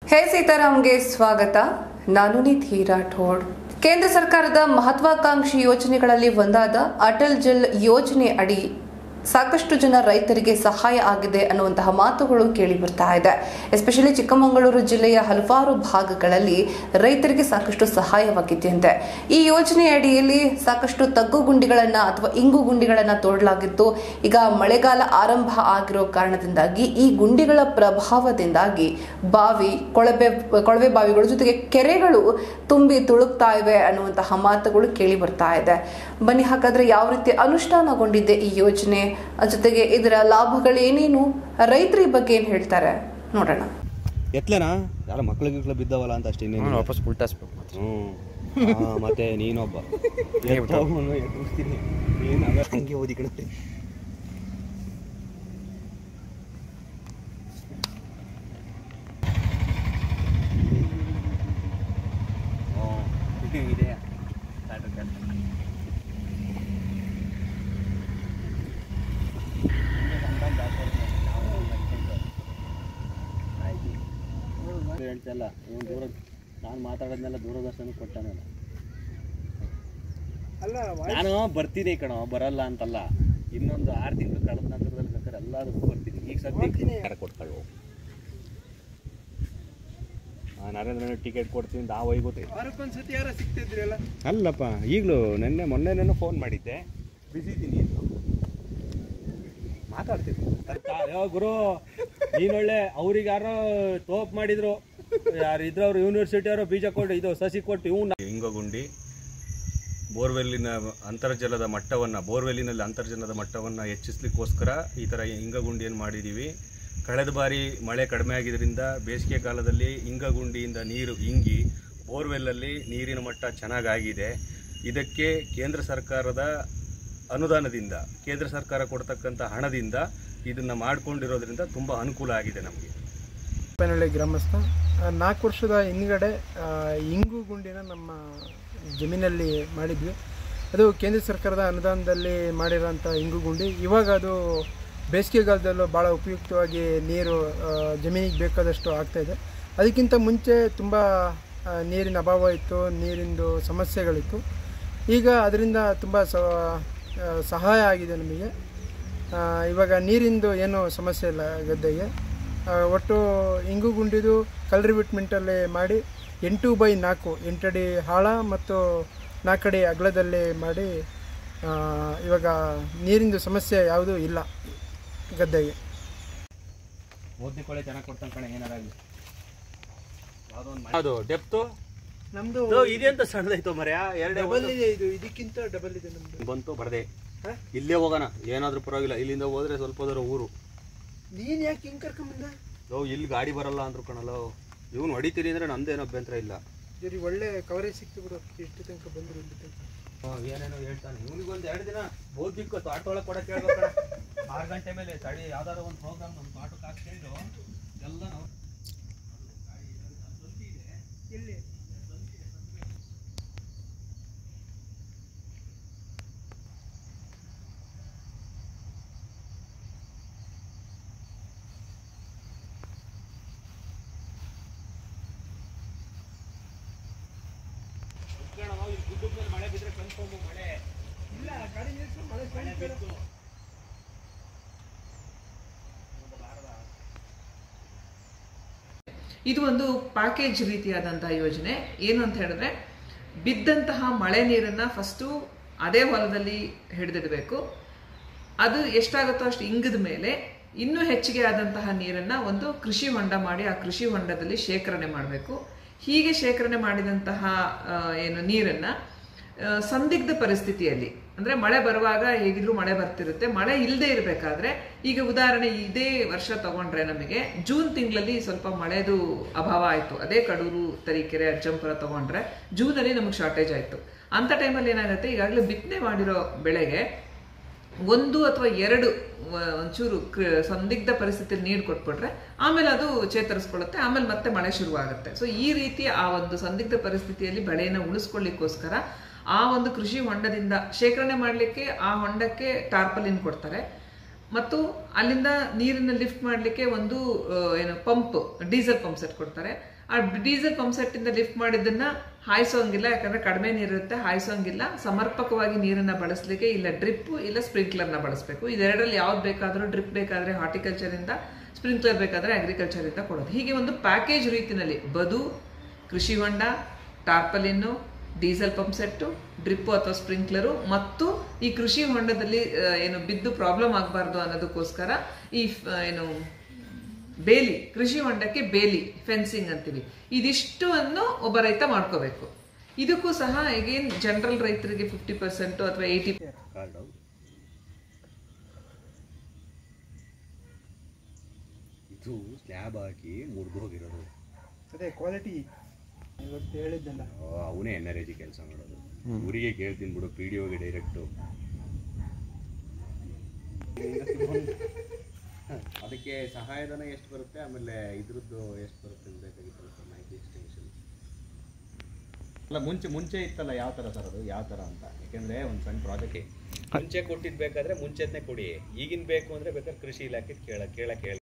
ಹೇ ಸೀತಾರಾಮ್ಗೆ ಸ್ವಾಗತ ನಾನು ನಿಧಿ ರಾಠೋಡ್ ಕೇಂದ್ರ ಸರ್ಕಾರದ ಮಹತ್ವಾಕಾಂಕ್ಷಿ ಯೋಜನೆಗಳಲ್ಲಿ ಒಂದಾದ ಅಟಲ್ ಜಲ್ ಯೋಜನೆ ಅಡಿ ಸಾಕಷ್ಟು ಜನ ರೈತರಿಗೆ ಸಹಾಯ ಆಗಿದೆ ಅನ್ನುವಂತಹ ಮಾತುಗಳು ಕೇಳಿ ಬರ್ತಾ ಇದೆ ಎಸ್ಪೆಷಲಿ ಚಿಕ್ಕಮಗಳೂರು ಜಿಲ್ಲೆಯ ಹಲವಾರು ಭಾಗಗಳಲ್ಲಿ ರೈತರಿಗೆ ಸಾಕಷ್ಟು ಸಹಾಯವಾಗಿದೆಯಂತೆ ಈ ಯೋಜನೆ ಅಡಿಯಲ್ಲಿ ಸಾಕಷ್ಟು ತಗ್ಗು ಗುಂಡಿಗಳನ್ನ ಅಥವಾ ಇಂಗು ಗುಂಡಿಗಳನ್ನ ತೋಡಲಾಗಿತ್ತು ಈಗ ಮಳೆಗಾಲ ಆರಂಭ ಆಗಿರೋ ಕಾರಣದಿಂದಾಗಿ ಈ ಗುಂಡಿಗಳ ಪ್ರಭಾವದಿಂದಾಗಿ ಬಾವಿ ಕೊಳವೆ ಕೊಳವೆ ಬಾವಿಗಳು ಜೊತೆಗೆ ಕೆರೆಗಳು ತುಂಬಿ ತುಳುಕ್ತಾ ಇವೆ ಅನ್ನುವಂತಹ ಮಾತುಗಳು ಕೇಳಿ ಬರ್ತಾ ಇದೆ ಬನ್ನಿ ಹಾಗಾದ್ರೆ ಯಾವ ರೀತಿ ಅನುಷ್ಠಾನಗೊಂಡಿದೆ ಈ ಯೋಜನೆ ಜೊತೆಗೆ ಇದರ ಲಾಭಗಳು ಏನೇನು ರೈತರ ಈ ಬಗ್ಗೆ ಏನ್ ಹೇಳ್ತಾರೆ ನೋಡೋಣ ಎತ್ಲೇನಾ ಯಾರ ಮಕ್ಳು ಗಿಕ್ಳು ಬಿದ್ದವಲ್ಲ ಅಂತ ಅಷ್ಟೇ ಇನ್ನೇನು ಅವ್ನು ವಾಪಸ್ ಉಲ್ಟಾಸ್ಬೇಕು ಮತ್ತೆ ಹ್ಞೂ ಆ, ಮತ್ತೆ ನೀನೊಬ್ಬ ಎತ್ತವ್ನು, ಎತ್ತಿಸ್ತೀನಿ. ನೀನ್ ಆಗ ಹಂಗೆ ಓದಿ ಕಡೆ ಇದೆ ಹೇಳ್ತಲ್ಲ ಇವ್ನು ದೂರ ನಾನು ಮಾತಾಡೋದ್ನೆಲ್ಲ ದೂರದರ್ಶನ ಕೊಟ್ಟಾನಲ್ಲ ನಾನು ಬರ್ತೀನಿ ಕಣೋ ಬರಲ್ಲ ಅಂತಲ್ಲ ಇನ್ನೊಂದು ಆರು ತಿಂಗಳು ಕಳೆದ ನಂತರದಲ್ಲಿ ಬೇಕಾದ್ರೆ ಎಲ್ಲದಕ್ಕೂ ಬರ್ತೀನಿ ಈಗ ಸದ್ಯ ಕೊಟ್ಕೊಳ್ಳು ನರೇಂದ್ರ ಟಿಕೆಟ್ ಕೊಡ್ತೀನಿ ನಾವು ಹೋಗ್ಬೋದು ವಾರಕ್ಕೊಂದ್ಸತಿ ಯಾರ ಸಿಗ್ತಿದ್ರಲ್ಲ ಅಲ್ಲಪ್ಪ ಈಗಲೂ ನೆನ್ನೆ ಮೊನ್ನೆನೇನೋ ಫೋನ್ ಮಾಡಿದ್ದೆ ಬಿಸಿ ಇದ್ದೀನಿ ಅಂತ ಮಾತಾಡ್ತೀನಿ ಅಯ್ಯೋ ಗುರು ನೀನೊಳ್ಳೆ ಅವ್ರಿಗೆ ಯಾರೋ ತೋಪ್ ಮಾಡಿದ್ರು ಯಾರು ಇದ್ರವ್ರು ಯೂನಿವರ್ಸಿಟಿ ಅವರು ಬೀಜ ಕೊಟ್ಟು ಇದು ಸಸಿ ಕೊಟ್ಟು ಇವ್ನ ಹಿಂಗಗುಂಡಿ ಬೋರ್ವೆಲ್ಲಿನ ಅಂತರ್ಜಲದ ಮಟ್ಟವನ್ನು ಬೋರ್ವೆಲ್ಲಿನಲ್ಲಿ ಅಂತರ್ಜಲದ ಮಟ್ಟವನ್ನು ಹೆಚ್ಚಿಸ್ಲಿಕ್ಕೋಸ್ಕರ ಈ ಥರ ಹಿಂಗಗುಂಡಿಯನ್ನು ಮಾಡಿದ್ದೀವಿ ಕಳೆದ ಬಾರಿ ಮಳೆ ಕಡಿಮೆ ಆಗಿದ್ದರಿಂದ ಬೇಸಿಗೆ ಕಾಲದಲ್ಲಿ ಹಿಂಗಗುಂಡಿಯಿಂದ ನೀರು ಇಂಗಿ ಬೋರ್ವೆಲ್ಲಲ್ಲಿ ನೀರಿನ ಮಟ್ಟ ಚೆನ್ನಾಗಾಗಿದೆ ಇದಕ್ಕೆ ಕೇಂದ್ರ ಸರ್ಕಾರದ ಅನುದಾನದಿಂದ ಕೇಂದ್ರ ಸರ್ಕಾರ ಕೊಡ್ತಕ್ಕಂಥ ಹಣದಿಂದ ಇದನ್ನು ಮಾಡಿಕೊಂಡಿರೋದ್ರಿಂದ ತುಂಬ ಅನುಕೂಲ ಆಗಿದೆ ನಮಗೆ ಪೇನಹಳ್ಳಿ ಗ್ರಾಮಸ್ಥ ಆ, ನಾಲ್ಕು ವರ್ಷದ ಹಿಂದ್ಗಡೆ ಆ, ಇಂಗು ಗುಂಡಿನ ನಮ್ಮ ಜಮೀನಲ್ಲಿ ಮಾಡಿದ್ವಿ ಅದು ಕೇಂದ್ರ ಸರ್ಕಾರದ ಅನುದಾನದಲ್ಲಿ ಮಾಡಿರೋಂಥ ಇಂಗು ಗುಂಡಿ ಇವಾಗ ಅದು ಬೇಸಿಗೆಗಾಲದಲ್ಲೂ ಭಾಳ ಉಪಯುಕ್ತವಾಗಿ ನೀರು ಆ, ಜಮೀನಿಗೆ ಬೇಕಾದಷ್ಟು ಆಗ್ತಾಯಿದೆ ಅದಕ್ಕಿಂತ ಮುಂಚೆ ತುಂಬ ಆ, ನೀರಿನ ಅಭಾವ ಇತ್ತು ನೀರಿಂದು ಸಮಸ್ಯೆಗಳಿತ್ತು ಈಗ ಅದರಿಂದ ತುಂಬ ಸ ಆ, ಸಹಾಯ ಆಗಿದೆ ನಮಗೆ ಆ, ಇವಾಗ ನೀರಿಂದು ಏನೂ ಸಮಸ್ಯೆ ಇಲ್ಲ ಗದ್ದೆಗೆ ಆ, ಒಟ್ಟು ಇಂಗು ಗುಂಡಿದು ಕಲ್ರಿಬಿಟ್ಮೆಂಟಲ್ಲಿ ಮಾಡಿ ಎಂಟು ಬೈ ನಾಲ್ಕು ಎಂಟಡಿ ಆಳ ಮತ್ತು ನಾಲ್ಕಡಿ ಅಗಲದಲ್ಲಿ ಮಾಡಿ ಆ, ಇವಾಗ ನೀರಿಂದು ಸಮಸ್ಯೆ ಯಾವುದೂ ಇಲ್ಲ ಗದ್ದೆಗೆ ಓದ್ನಿಕೊಳ್ಳೆ ಚೆನ್ನಾಗಿ ಕೊಡ್ತಾನೆ ಕಣೆ ಏನಾರಾಗಲಿ ಅದು ಡೆಪ್ತು ನಮ್ಮದು ಇದೆಂತ ಸಣ್ಣದಾಯ್ತು ಮರ್ಯಾ ಎರಡೇ ಡಬಲ್ ಇದೆ ಇದು ಇದಕ್ಕಿಂತ ಡಬಲ್ ಇದೆ ನಮ್ಮದು ಬಂತು ಬರದೆ ಇಲ್ಲೇ ಹೋಗೋಣ ಏನಾದ್ರೂ ಪರವಾಗಿಲ್ಲ ಇಲ್ಲಿಂದ ಹೋದ್ರೆ ಸ್ವಲ್ಪ ದೂರ ಊರು ನೀನು ಯಾಕೆ ಹಿಂಗೆ ಕರ್ಕೊಂಬಂದ ಲೋ ಇಲ್ಲಿ ಗಾಡಿ ಬರಲ್ಲ ಅಂದ್ರು ಕಣಲ್ಲ ಇವ್ನು ಹೊಡಿತೀನಿ ಅಂದ್ರೆ ನಂದೇನು ಅಭ್ಯಂತರ ಇಲ್ಲ ಜರಿ ಒಳ್ಳೆ ಕವರೇಜ್ ಸಿಕ್ತು ಬಿಡು ಎಷ್ಟು ತನಕ ಬಂದರು ಇಲ್ಲಿ ತನಕ ಏನೇನೋ ಹೇಳ್ತಾನೆ ಇವ್ನಿಗೊಂದು ಎರಡು ದಿನ ಬೋದ್ದಿಕ್ಕು ತೋಟದೊಳಗೆ ಕೊಡಕ್ಕೆ ಹೇಳ್ಬೇಕಣ ಆರು ಗಂಟೆ ಮೇಲೆ ತಡಿ ಯಾವ್ದಾರ ಒಂದು ಪ್ರೋಗ್ರಾಮ್ ನಮ್ಮ ತೋಟಕ್ಕೆ ಹಾಕ್ಕೊಂಡು ಎಲ್ಲ ನಾವು ಮಳೆ ಬಿದ್ರೆ ಕನ್ಫರ್ಮ್ ಮಳೆ ಇದು ಒಂದು ಪ್ಯಾಕೇಜ್ ರೀತಿಯಾದಂತಹ ಯೋಜನೆ ಏನು ಅಂತ ಹೇಳಿದ್ರೆ ಬಿದ್ದಂತಹ ಮಳೆ ನೀರನ್ನ ಫಸ್ಟು ಅದೇ ಹೊಲದಲ್ಲಿ ಹಿಡಿದಿಡಬೇಕು ಅದು ಎಷ್ಟಾಗುತ್ತೋ ಅಷ್ಟು ಇಂಗಿದ ಮೇಲೆ ಇನ್ನೂ ಹೆಚ್ಚಿಗೆ ಆದಂತಹ ನೀರನ್ನ ಒಂದು ಕೃಷಿ ಹೊಂಡ ಮಾಡಿ ಆ ಕೃಷಿ ಹೊಂಡದಲ್ಲಿ ಶೇಖರಣೆ ಮಾಡಬೇಕು ಹೀಗೆ ಶೇಖರಣೆ ಮಾಡಿದಂತಹ ಆ, ಏನು ನೀರನ್ನ ಆ, ಸಂದಿಗ್ಧ ಪರಿಸ್ಥಿತಿಯಲ್ಲಿ ಅಂದ್ರೆ ಮಳೆ ಬರುವಾಗ ಹೇಗಿದ್ರು ಮಳೆ ಬರ್ತಿರುತ್ತೆ ಮಳೆ ಇಲ್ಲದೆ ಇರಬೇಕಾದ್ರೆ ಈಗ ಉದಾಹರಣೆ ಇದೇ ವರ್ಷ ತಗೊಂಡ್ರೆ ನಮಗೆ ಜೂನ್ ತಿಂಗಳಲ್ಲಿ ಸ್ವಲ್ಪ ಮಳೆದು ಅಭಾವ ಆಯ್ತು ಅದೇ ಕಡೂರು ತರೀಕೆರೆ ಅಜ್ಜಂಪುರ ತಗೊಂಡ್ರೆ ಜೂನಲ್ಲಿ ನಮಗೆ ಶಾರ್ಟೇಜ್ ಆಯ್ತು ಅಂತ ಟೈಮಲ್ಲಿ ಏನಾಗುತ್ತೆ ಈಗಾಗಲೇ ಬಿತ್ತನೆ ಮಾಡಿರೋ ಬೆಳೆಗೆ ಒಂದು ಅಥವಾ ಎರಡು ವ- ಒಂಚೂರು ಕ್ರ- ಸಂದಿಗ್ಧ ಪರಿಸ್ಥಿತಿಯಲ್ಲಿ ನೀರು ಕೊಟ್ಬಿಟ್ರೆ ಆಮೇಲೆ ಅದು ಚೇತರಿಸ್ಕೊಳ್ಳುತ್ತೆ ಆಮೇಲೆ ಮತ್ತೆ ಮಳೆ ಶುರುವಾಗುತ್ತೆ ಸೊ ಈ ರೀತಿ ಆ ಒಂದು ಸಂದಿಗ್ಧ ಪರಿಸ್ಥಿತಿಯಲ್ಲಿ ಬೆಳೆಯನ್ನು ಉಳಿಸ್ಕೊಳ್ಳಿಕ್ಕೋಸ್ಕರ ಆ ಒಂದು ಕೃಷಿ ಹೊಂಡದಿಂದ ಶೇಖರಣೆ ಮಾಡಲಿಕ್ಕೆ ಆ ಹೊಂಡಕ್ಕೆ ಟಾರ್ಪಲಿನ್ ಕೊಡ್ತಾರೆ ಮತ್ತು ಅಲ್ಲಿಂದ ನೀರನ್ನ ಲಿಫ್ಟ್ ಮಾಡಲಿಕ್ಕೆ ಒಂದು ಆ, ಏನು ಪಂಪ್ ಡೀಸೆಲ್ ಪಂಪ್ ಸೆಟ್ ಕೊಡ್ತಾರೆ ಆ ಡೀಸೆಲ್ ಪಂಪ್ ಸೆಟ್ ಇಂದ ಲಿಫ್ಟ್ ಮಾಡಿದ್ದನ್ನ ಹಾಯಿಸೋಂಗಿಲ್ಲ ಯಾಕಂದ್ರೆ ಕಡಿಮೆ ನೀರಿರುತ್ತೆ ಹಾಯಿಸೋಂಗಿಲ್ಲ ಸಮರ್ಪಕವಾಗಿ ನೀರನ್ನ ಬಳಸಲಿಕ್ಕೆ ಇಲ್ಲ ಡ್ರಿಪ್ ಇಲ್ಲ ಸ್ಪ್ರಿಂಕ್ಲರ್ನ ಬಳಸಬೇಕು ಇದೆರಡರಲ್ಲಿ ಯಾವ್ದು ಬೇಕಾದರೂ ಡ್ರಿಪ್ ಬೇಕಾದ್ರೆ ಹಾರ್ಟಿಕಲ್ಚರ್ ಇಂದ ಸ್ಪ್ರಿಂಕ್ಲರ್ ಬೇಕಾದ್ರೆ ಅಗ್ರಿಕಲ್ಚರ್ ಇಂದ ಕೊಡೋದು ಹೀಗೆ ಒಂದು ಪ್ಯಾಕೇಜ್ ರೀತಿನಲ್ಲಿ ಬದು ಕೃಷಿ ಹೊಂಡ tarpaulin diesel pump set drip ಅಥವಾ ಸ್ಪ್ರಿಂಕ್ಲರು ಮತ್ತು ಈ ಕೃಷಿ ಹೊಂಡದಲ್ಲಿ ಆ, ಏನು ಬಿದ್ದು ಪ್ರಾಬ್ಲಮ್ ಆಗಬಾರ್ದು ಅನ್ನೋದಕ್ಕೋಸ್ಕರ ಈ ಫ್- ಏನು ಬೇಲಿ ಕೃಷಿ ಹೊಂಡಕ್ಕೆ ಬೇಲಿ ಫೆನ್ಸಿಂಗ್ ಅಂತೀವಿ ಇದಿಷ್ಟನ್ನು ಒಬ್ಬ ರೈತ ಮಾಡ್ಕೋಬೇಕು ಇದಕ್ಕೂ ಸಹ ಈಗೇನ್ ಜನರಲ್ ರೈತರಿಗೆ ಫಿಫ್ಟಿ ಪರ್ಸೆಂಟ್ ಅಥವಾ ಏಯ್ಟಿ ಕಾರ್ಡು ಇದು ಸ್ಲ್ಯಾಬ್ ಹಾಕಿ ಮುರಿದು ಹೋಗಿರೋದು ಅದೇ ಕ್ವಾಲಿಟಿ ಇವತ್ತು ಹೇಳಿದ್ದಲ್ಲ ಅವನೇ ಎನ್ ಆರ್ ಎಜಿ ಕೆಲಸ ಮಾಡೋದು ಊರಿಗೆ ಕೇಳ್ತೀನಿ ಬಿಡು ಪಿ ಡಿ ಒಗೆ ಡೈರೆಕ್ಟು ಅದಕ್ಕೆ ಸಹಾಯಧನ ಎಷ್ಟು ಬರುತ್ತೆ ಆಮೇಲೆ ಇದ್ರದ್ದು ಎಷ್ಟು ಬರುತ್ತೆ ಅಂತ ಬೇಕಾಗಿತ್ತಲ್ಲ ಸರ್ ಮಾಹಿತಿ ಎಕ್ಸ್ಟೆನ್ಷನ್ ಅಲ್ಲ ಮುಂಚೆ ಮುಂಚೆ ಇತ್ತಲ್ಲ ಯಾವ ಥರ ಸರ್ ಅದು ಯಾವ ಥರ ಅಂತ ಯಾಕೆಂದರೆ ಒಂದು ಸಣ್ಣ ಪ್ರಾಜೆಕ್ಟ್ ಮುಂಚೆ ಕೊಟ್ಟಿದ್ದು ಬೇಕಾದ್ರೆ ಮುಂಚೆನೇ ಕೊಡಿ ಈಗಿನ ಬೇಕು ಅಂದರೆ ಬೇಕಾದ್ರೆ ಕೃಷಿ ಇಲಾಖೆ ಕೇಳ ಕೇಳಕ್ಕೆ ಹೇಳಿ